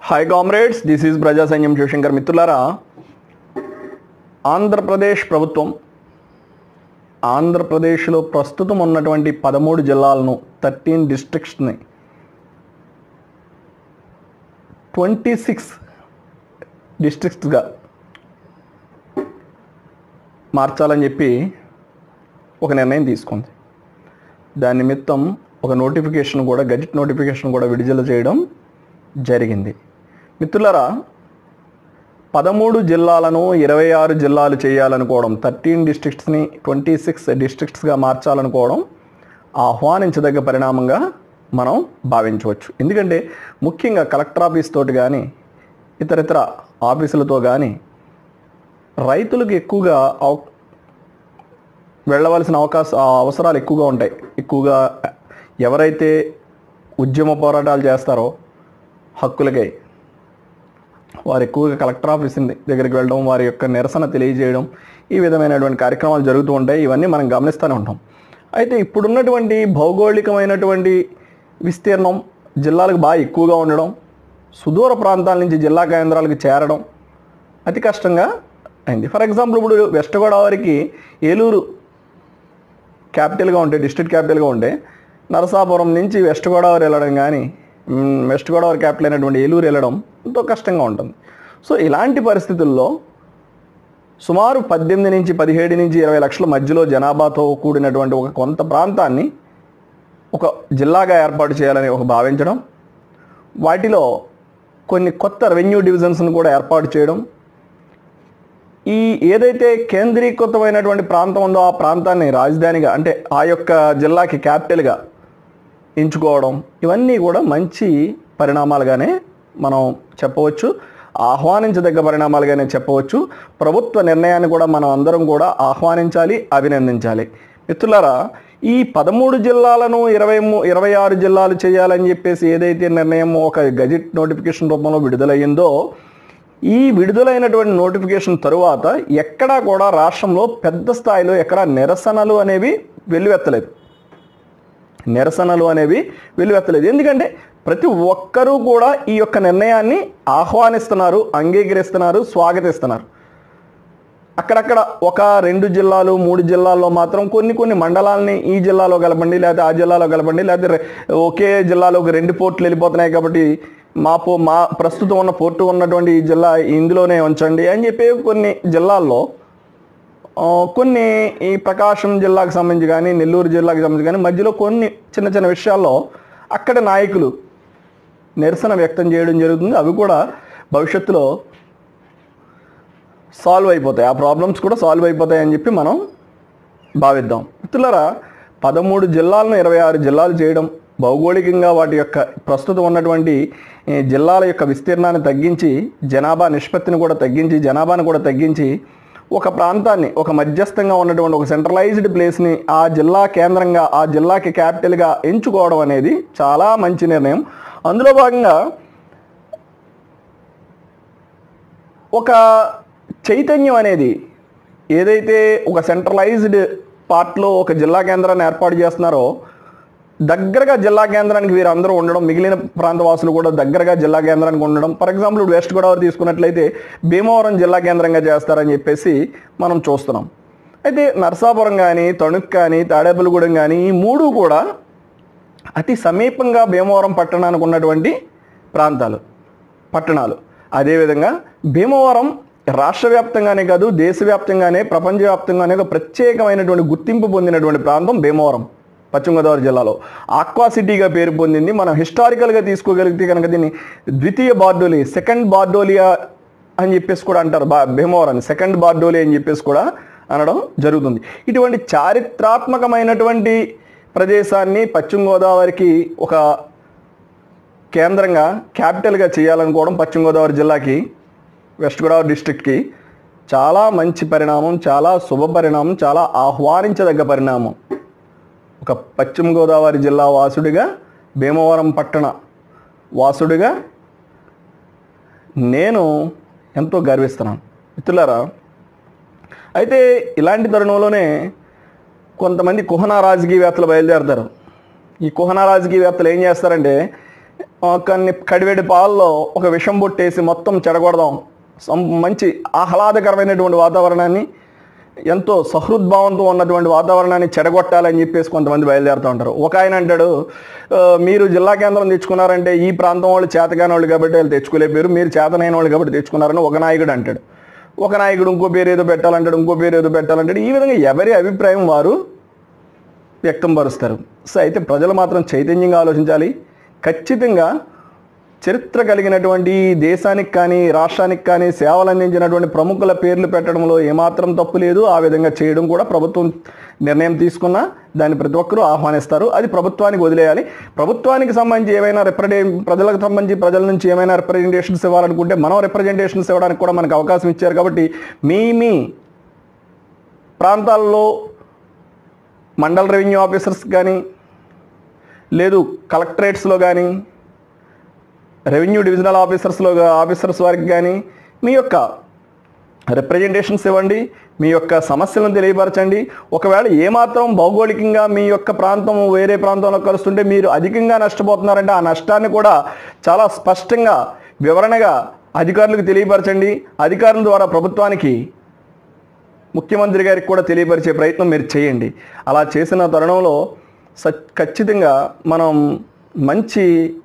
hi comrades this is ప్రజా సైన్యం శివశంకర్ మిత్రులారా ఆంధ్రప్రదేశ్ ప్రభుత్వం ఆంధ్రప్రదేశ్లో ప్రస్తుతం ఉన్నటువంటి పదమూడు జిల్లాలను థర్టీన్ డిస్ట్రిక్ట్స్ని ట్వంటీ సిక్స్ డిస్ట్రిక్ట్స్గా మార్చాలని చెప్పి ఒక నిర్ణయం తీసుకుంది దాని నిమిత్తం ఒక నోటిఫికేషన్ కూడా గజెట్ నోటిఫికేషన్ కూడా విడుదల చేయడం జరిగింది మిత్రులారా పదమూడు జిల్లాలను ఇరవై ఆరు జిల్లాలు చేయాలనుకోవడం థర్టీన్ డిస్ట్రిక్ట్స్ని ట్వంటీ సిక్స్ డిస్ట్రిక్ట్స్గా మార్చాలనుకోవడం ఆహ్వానించదగ్గ పరిణామంగా మనం భావించవచ్చు ఎందుకంటే ముఖ్యంగా కలెక్టర్ ఆఫీస్ తోటి కానీ ఇతరితర ఆఫీసులతో కానీ రైతులకు ఎక్కువగా అవ- వెళ్ళవలసిన అవకాశ ఆ అవసరాలు ఎక్కువగా ఉంటాయి ఎక్కువగా ఎవరైతే ఉద్యమ పోరాటాలు చేస్తారో హక్కులకై వారు ఎక్కువగా కలెక్టర్ ఆఫీస్ దగ్గరికి వెళ్ళడం వారి యొక్క నిరసన తెలియజేయడం ఈ విధమైనటువంటి కార్యక్రమాలు జరుగుతూ ఉంటాయి ఇవన్నీ మనం గమనిస్తూనే ఉంటాం అయితే ఇప్పుడున్నటువంటి భౌగోళికమైనటువంటి విస్తీర్ణం జిల్లాలకు బాగా ఎక్కువగా ఉండడం సుదూర ప్రాంతాల నుంచి జిల్లా కేంద్రాలకు చేరడం అతి కష్టంగా అయింది ఫర్ ఎగ్జాంపుల్ ఇప్పుడు వెస్ట్ గోదావరికి ఏలూరు క్యాపిటల్గా ఉంటే డిస్ట్రిక్ట్ క్యాపిటల్గా ఉంటే నరసాపురం నుంచి వెస్ట్ గోదావరి వెళ్ళడం కానీ మ్, వెస్ట్ గోదావరి క్యాపిటల్ అయినటువంటి ఏలూరు వెళ్ళడం ఎంతో కష్టంగా ఉంటుంది సో ఇలాంటి పరిస్థితుల్లో సుమారు పద్దెనిమిది నుంచి పదిహేడు నుంచి ఇరవై లక్షల మధ్యలో జనాభాతో కూడినటువంటి ఒక కొంత ప్రాంతాన్ని ఒక జిల్లాగా ఏర్పాటు చేయాలని ఒక భావించడం వాటిలో కొన్ని కొత్త రెవెన్యూ డివిజన్స్ను కూడా ఏర్పాటు చేయడం ఈ ఏదైతే కేంద్రీకృతమైనటువంటి ప్రాంతం ఉందో ఆ ప్రాంతాన్ని రాజధానిగా అంటే ఆ యొక్క జిల్లాకి క్యాపిటల్గా ఎంచుకోవడం ఇవన్నీ కూడా మంచి పరిణామాలుగానే మనం చెప్పవచ్చు ఆహ్వానించదగ్గ పరిణామాలుగానే చెప్పవచ్చు ప్రభుత్వ నిర్ణయాన్ని కూడా మనం అందరం కూడా ఆహ్వానించాలి అభినందించాలి మిత్రులారా ఈ పదమూడు జిల్లాలను ఇరవై మూ ఇరవై ఆరు జిల్లాలు చేయాలని చెప్పేసి ఏదైతే నిర్ణయం ఒక గజెట్ నోటిఫికేషన్ రూపంలో విడుదలయ్యిందో ఈ విడుదలైనటువంటి నోటిఫికేషన్ తరువాత ఎక్కడా కూడా రాష్ట్రంలో పెద్ద స్థాయిలో ఎక్కడా నిరసనలు అనేవి వెల్లువెత్తలేదు నిరసనలు అనేవి వెల్లువెత్తలేదు ఎందుకంటే ప్రతి ఒక్కరూ కూడా ఈ యొక్క నిర్ణయాన్ని ఆహ్వానిస్తున్నారు అంగీకరిస్తున్నారు స్వాగతిస్తున్నారు అక్కడక్కడ ఒక రెండు జిల్లాలు మూడు జిల్లాల్లో మాత్రం కొన్ని కొన్ని మండలాలని ఈ జిల్లాలో కలపండి లేకపోతే ఆ జిల్లాలో కలపండి లేకపోతే రె- ఒకే జిల్లాలో ఒక రెండు పోర్టులు వెళ్ళిపోతున్నాయి కాబట్టి మా పో మా ప్రస్తుతం ఉన్న పోర్టు ఉన్నటువంటి ఈ జిల్లా ఇందులోనే ఉంచండి అని చెప్పి కొన్ని జిల్లాల్లో ఆ, కొన్ని ఈ ప్రకాశం జిల్లాకు సంబంధించి కానీ నెల్లూరు జిల్లాకు సంబంధించి కానీ మధ్యలో కొన్ని చిన్న చిన్న విషయాల్లో అక్కడ నాయకులు నిరసన వ్యక్తం చేయడం జరుగుతుంది అవి కూడా భవిష్యత్తులో సాల్వ్ అయిపోతాయి ఆ ప్రాబ్లమ్స్ కూడా సాల్వ్ అయిపోతాయి అని చెప్పి మనం భావిద్దాం మిత్రులారా పదమూడు జిల్లాలను ఇరవై ఆరు జిల్లాలు చేయడం భౌగోళికంగా వాటి యొక్క ప్రస్తుతం ఉన్నటువంటి ఈ, జిల్లాల యొక్క విస్తీర్ణాన్ని తగ్గించి జనాభా నిష్పత్తిని కూడా తగ్గించి జనాభాను కూడా తగ్గించి ఒక ప్రాంతాన్ని ఒక మధ్యస్థంగా ఉన్నటువంటి ఒక సెంట్రలైజ్డ్ ప్లేస్ని ఆ జిల్లా కేంద్రంగా ఆ జిల్లాకి క్యాపిటల్గా ఎంచుకోవడం అనేది చాలా మంచి నిర్ణయం అందులో భాగంగా ఒక చైతన్యం అనేది ఏదైతే ఒక సెంట్రలైజ్డ్ పార్ట్లో ఒక జిల్లా కేంద్రాన్ని ఏర్పాటు చేస్తున్నారో దగ్గరగా జిల్లా కేంద్రానికి వీరందరూ ఉండడం మిగిలిన ప్రాంత వాసులు కూడా దగ్గరగా జిల్లా కేంద్రానికి ఉండడం ఫర్ ఎగ్జాంపుల్ ఇప్పుడు వెస్ట్ గోదావరి తీసుకున్నట్లయితే భీమవరం జిల్లా కేంద్రంగా చేస్తారని చెప్పేసి మనం చూస్తున్నాం అయితే నర్సాపురం కానీ తణుక్ కానీ తాడేపల్లిగూడెం కానీ ఈ మూడు కూడా అతి సమీపంగా భీమవరం పట్టణానికి ఉన్నటువంటి ప్రాంతాలు పట్టణాలు అదేవిధంగా భీమవరం రాష్ట్ర వ్యాప్తంగానే కాదు దేశవ్యాప్తంగానే ప్రపంచవ్యాప్తంగానే ఒక ప్రత్యేకమైనటువంటి గుర్తింపు పొందినటువంటి ప్రాంతం భీమవరం పశ్చిమ గోదావరి జిల్లాలో ఆక్వా సిటీగా పేరు పొందింది మనం హిస్టారికల్గా తీసుకోగలిగితే కనుక దీన్ని ద్వితీయ బార్డోలి సెకండ్ బార్డోలియా అని చెప్పేసి కూడా అంటారు బా భీమవరాన్ని సెకండ్ బార్డోలి అని చెప్పేసి కూడా అనడం జరుగుతుంది ఇటువంటి చారిత్రాత్మకమైనటువంటి ప్రదేశాన్ని పశ్చిమ గోదావరికి ఒక కేంద్రంగా క్యాపిటల్గా చేయాలనుకోవడం పశ్చిమ గోదావరి జిల్లాకి వెస్ట్ గోదావరి డిస్ట్రిక్ట్కి చాలా మంచి పరిణామం చాలా శుభ పరిణామం చాలా ఆహ్వానించదగ్గ పరిణామం ఒక పశ్చిమ గోదావరి జిల్లా వాసుడిగా భీమవరం పట్టణ వాసుడిగా నేను ఎంతో గర్విస్తున్నాను మిత్రులారా అయితే ఇలాంటి తరుణంలోనే కొంతమంది కుహనా రాజకీయవేత్తలు బయలుదేరతారు ఈ కుహనా రాజకీయవేత్తలు ఏం చేస్తారంటే ఆ, కొన్ని కడివేడి పాలలో ఒక విషం బొట్టేసి మొత్తం చెడగొడదాం సం- మంచి ఆహ్లాదకరమైనటువంటి వాతావరణాన్ని ఎంతో సహృద్భావంతో ఉన్నటువంటి వాతావరణాన్ని చెడగొట్టాలని చెప్పేసి కొంతమంది బయలుదేరుతూ ఉంటారు ఒక ఆయన అంటాడు "ఆ, మీరు జిల్లా కేంద్రం తెచ్చుకున్నారంటే ఈ ప్రాంతం వాళ్ళు చేతకాని వాళ్ళు కాబట్టి వాళ్ళు తెచ్చుకోలేపారు మీరు చేతనైన వాళ్ళు కాబట్టి తెచ్చుకున్నారని ఒక నాయకుడు అంటాడు ఒక నాయకుడు ఇంకో పేరు ఏదో పెట్టాలంటాడు ఇంకో పేరు ఏదో పెట్టాలంటాడు ఈ విధంగా ఎవరి అభిప్రాయం వారు వ్యక్తం పరుస్తారు సో అయితే ప్రజలు మాత్రం చైతన్యంగా ఆలోచించాలి ఖచ్చితంగా చరిత్ర కలిగినటువంటి ఈ దేశానికి కానీ రాష్ట్రానికి కానీ సేవలు అందించినటువంటి ప్రముఖుల పేర్లు పెట్టడంలో ఏమాత్రం తప్పు లేదు ఆ విధంగా చేయడం కూడా ప్రభుత్వం నిర్ణయం తీసుకున్నా దాన్ని ప్రతి ఒక్కరూ ఆహ్వానిస్తారు అది ప్రభుత్వానికి వదిలేయాలి ప్రభుత్వానికి సంబంధించి ఏమైనా రిప్రజె ప్రజలకు సంబంధించి ప్రజల నుంచి ఏమైనా రిప్రజెంటేషన్స్ ఇవ్వాలనుకుంటే మనం రిప్రజెంటేషన్స్ ఇవ్వడానికి కూడా మనకు అవకాశం ఇచ్చారు కాబట్టి మీ మీ ప్రాంతాల్లో మండల రెవెన్యూ ఆఫీసర్స్ కానీ లేదు కలెక్టరేట్స్లో కానీ రెవెన్యూ డివిజనల్ ఆఫీసర్స్లో ఆఫీసర్స్ వారికి కానీ మీ యొక్క రిప్రజెంటేషన్స్ ఇవ్వండి మీ యొక్క సమస్యలను తెలియపరచండి ఒకవేళ ఏమాత్రం భౌగోళికంగా మీ యొక్క ప్రాంతం వేరే ప్రాంతంలో కలుస్తుంటే మీరు అధికంగా నష్టపోతున్నారంటే ఆ నష్టాన్ని కూడా చాలా స్పష్టంగా వివరణగా అధికారులకు తెలియపరచండి అధికారుల ద్వారా ప్రభుత్వానికి ముఖ్యమంత్రి గారికి కూడా తెలియపరిచే ప్రయత్నం మీరు చేయండి అలా చేసిన తరుణంలో స- ఖచ్చితంగా మనం మంచి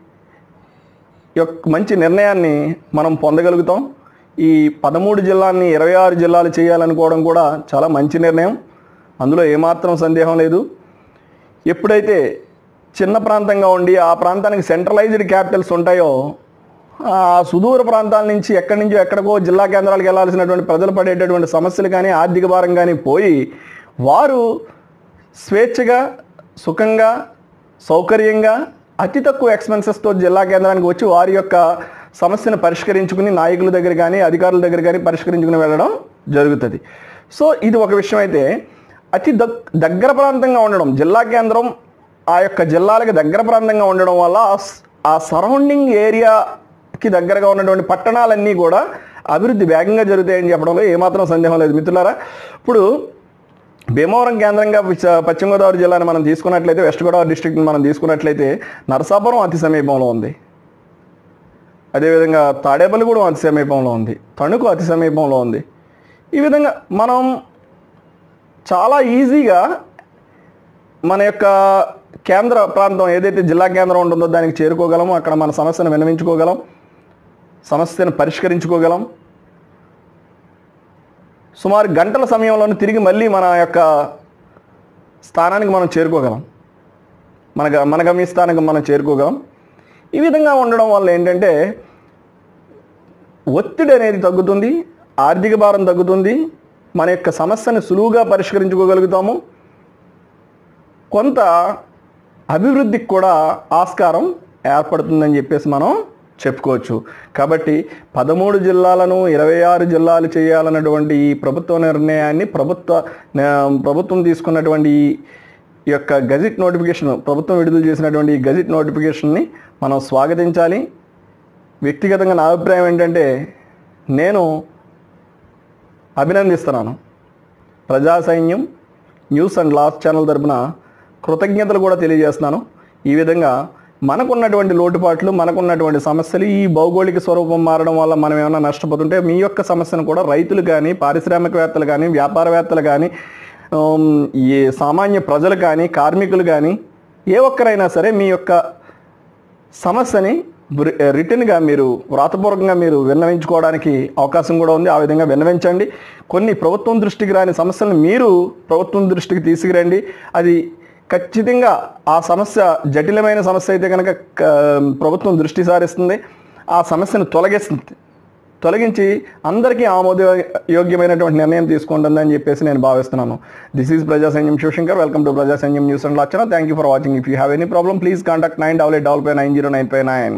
యొక్క మంచి నిర్ణయాన్ని మనం పొందగలుగుతాం ఈ పదమూడు జిల్లాల్ని ఇరవై ఆరు జిల్లాలు చేయాలనుకోవడం కూడా చాలా మంచి నిర్ణయం అందులో ఏమాత్రం సందేహం లేదు ఎప్పుడైతే చిన్న ప్రాంతంగా ఉండి ఆ ప్రాంతానికి సెంట్రలైజ్డ్ క్యాపిటల్స్ ఉంటాయో ఆ సుదూర ప్రాంతాల నుంచి ఎక్కడి నుంచో ఎక్కడికో జిల్లా కేంద్రాలకు వెళ్ళాల్సినటువంటి ప్రజలు పడేటటువంటి సమస్యలు కానీ ఆర్థిక భారం కానీ పోయి వారు స్వేచ్ఛగా సుఖంగా సౌకర్యంగా అతి తక్కువ ఎక్స్పెన్సెస్తో జిల్లా కేంద్రానికి వచ్చి వారి యొక్క సమస్యను పరిష్కరించుకుని నాయకుల దగ్గర కానీ అధికారుల దగ్గర కానీ పరిష్కరించుకుని వెళ్ళడం జరుగుతుంది సో ఇది ఒక విషయం అయితే అతి దగ్ దగ్గర ప్రాంతంగా ఉండడం జిల్లా కేంద్రం ఆ యొక్క జిల్లాలకు దగ్గర ప్రాంతంగా ఉండడం వల్ల ఆ స్- ఆ సరౌండింగ్ ఏరియాకి దగ్గరగా ఉన్నటువంటి పట్టణాలన్నీ కూడా అభివృద్ధి వేగంగా జరుగుతాయని చెప్పడంలో ఏమాత్రం సందేహం లేదు మిత్రులారా ఇప్పుడు భీమవరం కేంద్రంగా విచ- పశ్చిమ గోదావరి జిల్లాని మనం తీసుకున్నట్లయితే వెస్ట్ గోదావరి డిస్ట్రిక్ట్ని మనం తీసుకున్నట్లయితే నరసాపురం అతి సమీపంలో ఉంది అదేవిధంగా తాడేపల్లిగూడెం అతి సమీపంలో ఉంది తణుకు అతి సమీపంలో ఉంది ఈ విధంగా మనం చాలా ఈజీగా మన యొక్క కేంద్ర ప్రాంతం ఏదైతే జిల్లా కేంద్రం ఉంటుందో దానికి చేరుకోగలము అక్కడ మన సమస్యను విన్నవించుకోగలం సమస్యను పరిష్కరించుకోగలం సుమారు గంటల సమయంలోనే తిరిగి మళ్ళీ మన యొక్క స్థానానికి మనం చేరుకోగలం మన గ- మన గమ్యస్థానానికి మనం చేరుకోగలం ఈ విధంగా ఉండడం వల్ల ఏంటంటే ఒత్తిడి అనేది తగ్గుతుంది ఆర్థిక భారం తగ్గుతుంది మన యొక్క సమస్యను సులువుగా పరిష్కరించుకోగలుగుతాము కొంత అభివృద్ధికి కూడా ఆస్కారం ఏర్పడుతుందని చెప్పేసి మనం చెప్పుకోవచ్చు కాబట్టి పదమూడు జిల్లాలను ఇరవై ఆరు జిల్లాలు చేయాలన్నటువంటి ఈ ప్రభుత్వ నిర్ణయాన్ని ప్రభుత్వ న- ప్రభుత్వం తీసుకున్నటువంటి ఈ యొక్క గజెట్ నోటిఫికేషన్ ప్రభుత్వం విడుదల చేసినటువంటి ఈ గజెట్ నోటిఫికేషన్ని మనం స్వాగతించాలి వ్యక్తిగతంగా నా అభిప్రాయం ఏంటంటే నేను అభినందిస్తున్నాను ప్రజా Sainyam news and loss channel తరపున కృతజ్ఞతలు కూడా తెలియజేస్తున్నాను ఈ విధంగా మనకున్నటువంటి లోటుపాట్లు మనకున్నటువంటి సమస్యలు ఈ భౌగోళిక స్వరూపం మారడం వల్ల మనం ఏమైనా నష్టపోతుంటే మీ యొక్క సమస్యను కూడా రైతులు కానీ పారిశ్రామికవేత్తలు కానీ వ్యాపారవేత్తలు కానీ ఉమ్, ఏ సామాన్య ప్రజలు కానీ కార్మికులు కానీ ఏ ఒక్కరైనా సరే మీ యొక్క సమస్యని రి- రిటర్న్గా మీరు వ్రాతపూర్వకంగా మీరు విన్నవించుకోవడానికి అవకాశం కూడా ఉంది ఆ విధంగా విన్నవించండి కొన్ని ప్రభుత్వం దృష్టికి రాని సమస్యలను మీరు ప్రభుత్వం దృష్టికి తీసుకురండి అది ఖచ్చితంగా ఆ సమస్య జటిలమైన సమస్య అయితే కనుక క- ప్రభుత్వం దృష్టి సారిస్తుంది ఆ సమస్యను తొలగిస్తుంది తొలగించి అందరికీ ఆమోదయోగ్యమైనటువంటి నిర్ణయం తీసుకుంటుందని చెప్పేసి నేను భావిస్తున్నాను దిస్ ఈజ్ ప్రజా సైన్యం Shivshankar welcome to Praja Sainyam news and Lakshana thank you for watching if you have any problem please contact nine double eight double five nine zero nine five nine